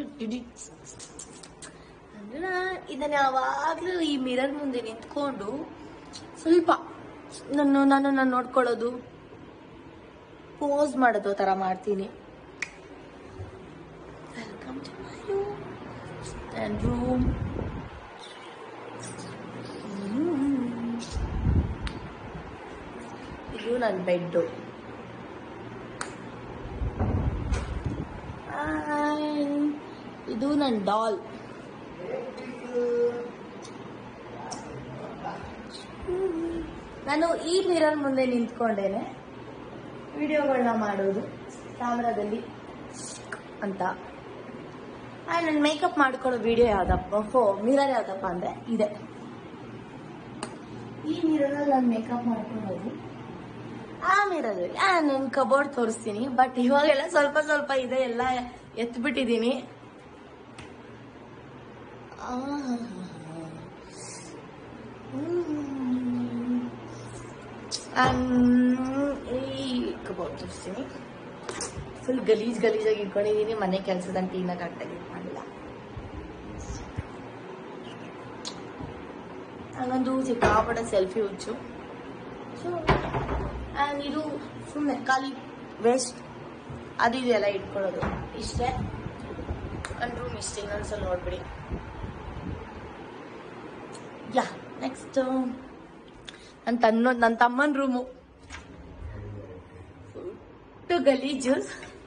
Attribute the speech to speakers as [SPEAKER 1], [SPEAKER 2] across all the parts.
[SPEAKER 1] ಇದನ್ನ ಯಾವಾಗ್ಲೂ ಈ ಮಿರರ್ ಮುಂದೆ ನಿಂತ್ಕೊಂಡು ಸ್ವಲ್ಪ ನಾನು ನಾನು ನಾನು ನೋಡ್ಕೊಳ್ಳೋದು ಪೋಸ್ ಮಾಡೋದು ತರ ಮಾಡ್ತೀನಿ welcome to my room and room ಇದು ನನ್ನ ಬೆಡ್ಡು ಇದು ನನ್ನ ಡಾಲ್ ನಾನು ಈ ಮಿರರ್ ಮುಂದೆ ನಿಂತ್ಕೊಂಡೇನೆ ವಿಡಿಯೋಗಳನ್ನ ಮಾಡೋದು ಕ್ಯಾಮ್ರಾದಲ್ಲಿ ಅಂತ ನನ್ನ ಮೇಕಪ್ ಮಾಡ್ಕೊಳ್ಳೋ ವಿಡಿಯೋ ಯಾವ್ದಪ್ಪ ಹೋ ಮಿರರ್ ಯಾವ್ದಪ್ಪ ಅಂದ್ರೆ ಇದೆ ಈ ಮಿರರಲ್ಲಿ ನಾನು ಮೇಕಪ್ ಮಾಡ್ಕೊಳ್ಳೋದು ಆ ಮಿರರ್ ನನ್ನ ಕಬೋರ್ಡ್ ತೋರಿಸ್ತೀನಿ ಬಟ್ ಇವಾಗೆಲ್ಲ ಸ್ವಲ್ಪ ಸ್ವಲ್ಪ ಇದೆ ಎಲ್ಲ ಎತ್ಬಿಟ್ಟಿದ್ದೀನಿ ಈ ಕಬೋರ್ಡ್ ತೋರಿಸ್ತೀನಿ ಫುಲ್ ಗಲೀಜ್ ಗಲೀಜಾಗಿ ಇಟ್ಕೊಂಡಿದ್ದೀನಿ ಮನೆ ಕೆಲಸದ ಟೀನ ಕರೆಕ್ಟಾಗಿ ಮಾಡಿಲ್ಲ ಹಂಗಂದು ಸಿಕ್ಕಾಪಟ್ಟೆ ಸೆಲ್ಫಿ ಹುಚ್ಚು ಸೊ ಆ್ಯಂಡ್ ಇದು ಸುಮ್ಮನೆ ಖಾಲಿ ವೇಸ್ಟ್ ಅದು ಇದೆಲ್ಲ ಇಟ್ಕೊಳ್ಳೋದು ಇಷ್ಟೇ ನನ್ನ ರೂಮ್ ಇಷ್ಟೇ ಇನ್ನೊಂದ್ಸಲ ನೋಡ್ಬಿಡಿ ಯಾ ನೆಕ್ಸ್ಟ್ ನನ್ನ ತನ್ನ ನನ್ನ ತಮ್ಮನ ರೂಮು ಫುಟ್ಟು ಗಲೀಜು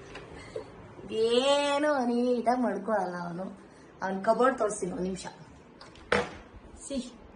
[SPEAKER 1] ಏನು ನೀಟಾಗಿ ಮಾಡ್ಕೊಳಲ್ಲ ಅವನು ಅವ್ನ ಕಬೋರ್ಡ್ ತೋರಿಸ್ತೀನಿ ಒಂದು ನಿಮಿಷ ಸಿ